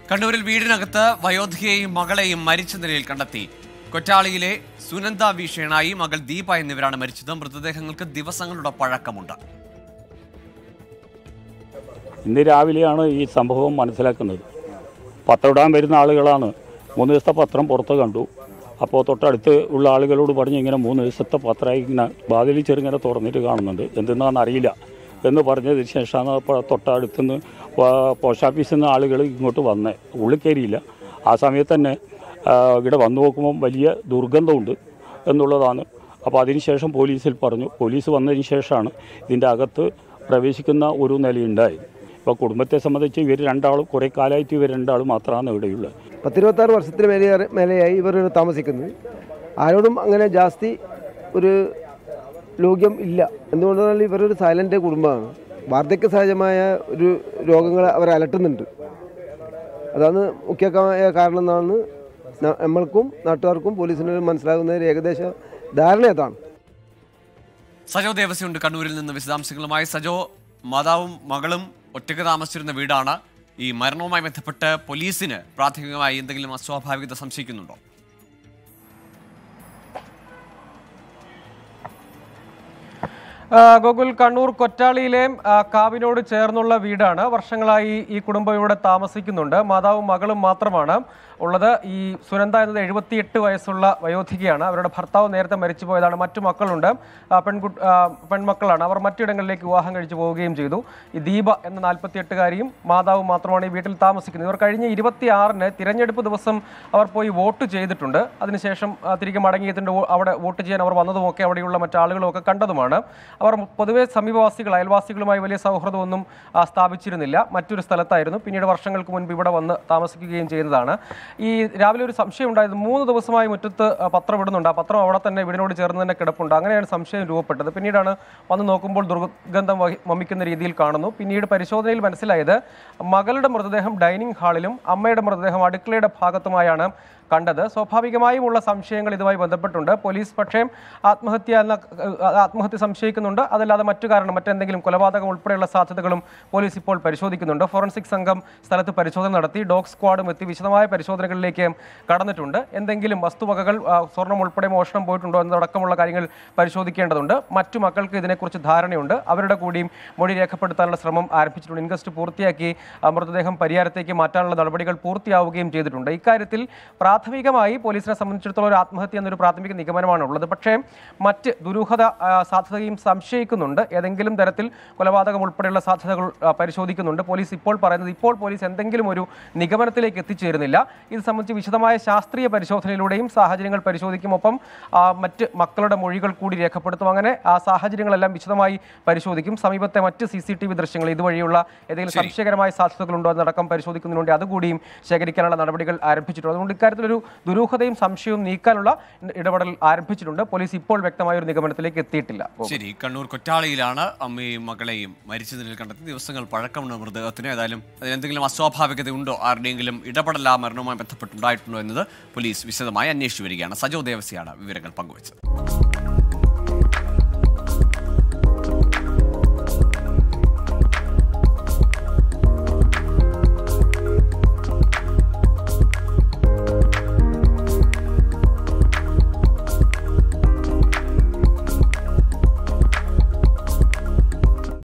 കണ്ണൂരിൽ വീടിനകത്ത് വയോധികയെയും മകളെയും മരിച്ച നിലയിൽ കണ്ടെത്തി കൊറ്റാളിയിലെ സുനന്ദ വീഷേണായി മകൾ ദീപ എന്നിവരാണ് മരിച്ചത് മൃതദേഹങ്ങൾക്ക് ദിവസങ്ങളുടെ പഴക്കമുണ്ട് ഇന്ന് രാവിലെയാണ് ഈ സംഭവം മനസ്സിലാക്കുന്നത് പത്രം ഇടാൻ വരുന്ന ആളുകളാണ് മൂന്ന് ദിവസത്തെ പത്രം പുറത്ത് കണ്ടു അപ്പോൾ തൊട്ടടുത്ത് ഉള്ള ആളുകളോട് പറഞ്ഞ് ഇങ്ങനെ മൂന്ന് ദിവസത്തെ പത്രം ഇങ്ങനെ വാതിലിൽ ചെറുങ്ങനെ തുറന്നിട്ട് കാണുന്നുണ്ട് എന്തെന്നാണെന്ന് അറിയില്ല എന്ന് പറഞ്ഞതിന് ശേഷമാണ് അപ്പോൾ തൊട്ടടുത്തുനിന്ന് പോസ്റ്റ് ഓഫീസിൽ നിന്ന് ആളുകൾ ഇങ്ങോട്ട് വന്നേ ഉള്ളിൽ കയറിയില്ല ആ സമയത്ത് തന്നെ ആ, ഇവിടെ വന്നു നോക്കുമ്പോൾ വലിയ ദുർഗന്ധമുണ്ട് എന്നുള്ളതാണ് അപ്പോൾ അതിനുശേഷം പോലീസിൽ പറഞ്ഞു പോലീസ് വന്നതിന് ശേഷമാണ് ഇതിൻ്റെ അകത്ത് പ്രവേശിക്കുന്ന ഒരു നിലയുണ്ടായത് ഇപ്പോൾ കുടുംബത്തെ സംബന്ധിച്ച് ഇവർ രണ്ടാളും കുറേ കാലമായിട്ട് ഇവർ രണ്ടാളും മാത്രമാണ് ഇവിടെയുള്ളത് പത്തിരുപത്താറ് വർഷത്തിന് മേലെ മേലെയായി ഇവർ താമസിക്കുന്നത് ആരോടും അങ്ങനെ ജാസ്തി ഒരു ലോക്യം ഇല്ല എന്തുകൊണ്ടെന്നാൽ ഇവരൊരു സൈലൻ്റ് കുടുംബമാണ് വാർദ്ധക്യ സഹജമായ ഒരു രോഗങ്ങൾ അവരെ അലട്ടുന്നുണ്ട് അതാണ് മുഖ്യമായ കാരണം എന്നാണ് ന- നമ്മൾക്കും നാട്ടുകാർക്കും പോലീസിനും മനസ്സിലാകുന്ന ഒരു ഏകദേശ ധാരണ അതാണ് സജോ ദേവസ്യമുണ്ട് കണ്ണൂരിൽ നിന്ന് വിശദാംശങ്ങളുമായി സജോ മാതാവും മകളും ഒറ്റയ്ക്ക് താമസിച്ചിരുന്ന വീടാണ് ഈ മരണവുമായി ബന്ധപ്പെട്ട് പോലീസിന് പ്രാഥമികമായി എന്തെങ്കിലും അസ്വാഭാവികത സംശയിക്കുന്നുണ്ടോ ആ, ഗോകുൽ കണ്ണൂർ കൊറ്റാളിയിലെ ആ, കാവിനോട് ചേർന്നുള്ള വീടാണ് വർഷങ്ങളായി ഈ കുടുംബം ഇവിടെ താമസിക്കുന്നുണ്ട് മാതാവും മകളും മാത്രമാണ് ഉള്ളത് ഈ സുനന്ദ എന്നത് എഴുപത്തിയെട്ട് വയസ്സുള്ള വയോധികയാണ് അവരുടെ ഭർത്താവ് നേരത്തെ മരിച്ചു പോയതാണ് മറ്റു മക്കളുണ്ട് ആ, പെൺകുട്ടി ആ, പെൺമക്കളാണ് അവർ മറ്റിടങ്ങളിലേക്ക് വിവാഹം കഴിച്ചു പോവുകയും ചെയ്തു ഈ ദീപ എന്ന നാൽപ്പത്തിയെട്ടുകാരിയും മാതാവും മാത്രമാണ് ഈ വീട്ടിൽ താമസിക്കുന്നത് ഇവർ കഴിഞ്ഞ ഇരുപത്തിയാറിന് തിരഞ്ഞെടുപ്പ് ദിവസം അവർ പോയി വോട്ട് ചെയ്തിട്ടുണ്ട് അതിനുശേഷം ആ, തിരികെ മടങ്ങിയെത്തിൻ്റെ അവിടെ വോട്ട് ചെയ്യാൻ അവർ വന്നതുമൊക്കെ അവിടെയുള്ള മറ്റാളുകളും ഒക്കെ കണ്ടതുമാണ് അവർ പൊതുവെ സമീപവാസികൾ അയൽവാസികളുമായി വലിയ സൗഹൃദമൊന്നും ആ, സ്ഥാപിച്ചിരുന്നില്ല മറ്റൊരു സ്ഥലത്തായിരുന്നു പിന്നീട് വർഷങ്ങൾക്ക് മുൻപ് ഇവിടെ വന്ന് താമസിക്കുകയും ചെയ്യുന്നതാണ് ഈ രാവിലെ ഒരു സംശയം ഉണ്ടായത് മൂന്ന് ദിവസമായി മുറ്റത്ത് ആ, പത്രം ഇടുന്നുണ്ട് ആ പത്രം അവിടെ തന്നെ വീടിനോട് ചേർന്ന് തന്നെ കിടപ്പുണ്ട് അങ്ങനെയാണ് സംശയം രൂപപ്പെട്ടത് പിന്നീടാണ് വന്ന് നോക്കുമ്പോൾ ദുർഗന്ധം വഹി- വമിക്കുന്ന രീതിയിൽ കാണുന്നു പിന്നീട് പരിശോധനയിൽ മനസ്സിലായത് മകളുടെ മൃതദേഹം ഡൈനിങ് ഹാളിലും അമ്മയുടെ മൃതദേഹം അടുക്കളയുടെ ഭാഗത്തുമായാണ് കണ്ടത് സ്വാഭാവികമായും ഉള്ള സംശയങ്ങൾ ഇതുമായി ബന്ധപ്പെട്ടുണ്ട് പോലീസ് പക്ഷേ ആത്മഹത്യ എന്ന ഏഹ്, ആത്മഹത്യ സംശയിക്കുന്നുണ്ട് അതല്ലാതെ മറ്റു കാരണം മറ്റെന്തെങ്കിലും കൊലപാതകം ഉൾപ്പെടെയുള്ള സാധ്യതകളും പോലീസ് ഇപ്പോൾ പരിശോധിക്കുന്നുണ്ട് ഫോറൻസിക് സംഘം സ്ഥലത്ത് പരിശോധന നടത്തി ഡോഗ് സ്ക്വാഡും എത്തി വിശദമായ പരിശോധനകളിലേക്ക് കടന്നിട്ടുണ്ട് എന്തെങ്കിലും വസ്തുവകകൾ ആ, സ്വർണം ഉൾപ്പെടെ മോഷണം പോയിട്ടുണ്ടോ എന്നതടക്കമുള്ള കാര്യങ്ങൾ പരിശോധിക്കേണ്ടതുണ്ട് മറ്റു മക്കൾക്ക് ഇതിനെക്കുറിച്ച് ധാരണയുണ്ട് അവരുടെ കൂടിയും മൊഴി രേഖപ്പെടുത്താനുള്ള ശ്രമം ആരംഭിച്ചിട്ടുണ്ട് ഇൻക്വസ്റ്റ് പൂർത്തിയാക്കി ആ, മൃതദേഹം പരിയാരത്തേക്ക് മാറ്റാനുള്ള നടപടികൾ പൂർത്തിയാവുകയും ചെയ്തിട്ടുണ്ട് ഇക്കാര്യത്തിൽ പ്രാഥമികമായി പോലീസിനെ സംബന്ധിച്ചിടത്തോളം ഒരു ആത്മഹത്യ എന്നൊരു പ്രാഥമിക നിഗമനമാണ് ഉള്ളത് പക്ഷേ മറ്റ് ദുരൂഹത ആ, സാധ്യതയും സംശയിക്കുന്നുണ്ട് ഏതെങ്കിലും തരത്തിൽ കൊലപാതകം ഉൾപ്പെടെയുള്ള സാധ്യതകൾ ആ, പരിശോധിക്കുന്നുണ്ട് പോലീസ് ഇപ്പോൾ പറയുന്നത് ഇപ്പോൾ പോലീസ് എന്തെങ്കിലും ഒരു നിഗമനത്തിലേക്ക് എത്തിച്ചേരുന്നില്ല ഇത് സംബന്ധിച്ച് വിശദമായ ശാസ്ത്രീയ പരിശോധനയിലൂടെയും സാഹചര്യങ്ങൾ പരിശോധിക്കും ഒപ്പം ആ, മറ്റ് മക്കളുടെ മൊഴികൾ കൂടി രേഖപ്പെടുത്തും അങ്ങനെ ആ സാഹചര്യങ്ങളെല്ലാം വിശദമായി പരിശോധിക്കും സമീപത്തെ മറ്റ് സി സി ടി വി ദൃശ്യങ്ങൾ ഇതുവഴിയുള്ള ഏതെങ്കിലും ശരി. സംശയകരമായ സാധ്യതകളുണ്ടോ എന്നടക്കം പരിശോധിക്കുന്നതിനുണ്ട് അതുകൂടിയും ശേഖരിക്കാനുള്ള നടപടികൾ ആരംഭിച്ചിട്ടുണ്ട് അതുകൊണ്ട് ഇക്കാര്യത്തിലൊരു ദുരൂഹതയും സംശയവും നീക്കാനുള്ള ഇടപെടൽ ആരംഭിച്ചിട്ടുണ്ട് പോലീസ് ഇപ്പോൾ വ്യക്തമായ ഒരു നിഗമനത്തിലേക്ക് എത്തിയിട്ടില്ല ശരി കണ്ണൂർ കൊറ്റാളിയിലാണ് അമ്മയും മകളെയും മരിച്ച നിലയിൽ കണ്ടെത്തി ദിവസങ്ങൾ പഴക്കമുണ്ട് മൃതദേഹത്തിന് ഏതായാലും അതിലെന്തെങ്കിലും അസ്വാഭാവികത ഉണ്ടോ ആരുടെയെങ്കിലും ഇടപെടൽ ആ മരണവുമായി ബന്ധപ്പെട്ടുണ്ടായിട്ടുണ്ടോ എന്നത് പോലീസ് വിശദമായി അന്വേഷിച്ചു വരികയാണ് സജോ ദേവസിയാണ് വിവരങ്ങൾ പങ്കുവച്ചത്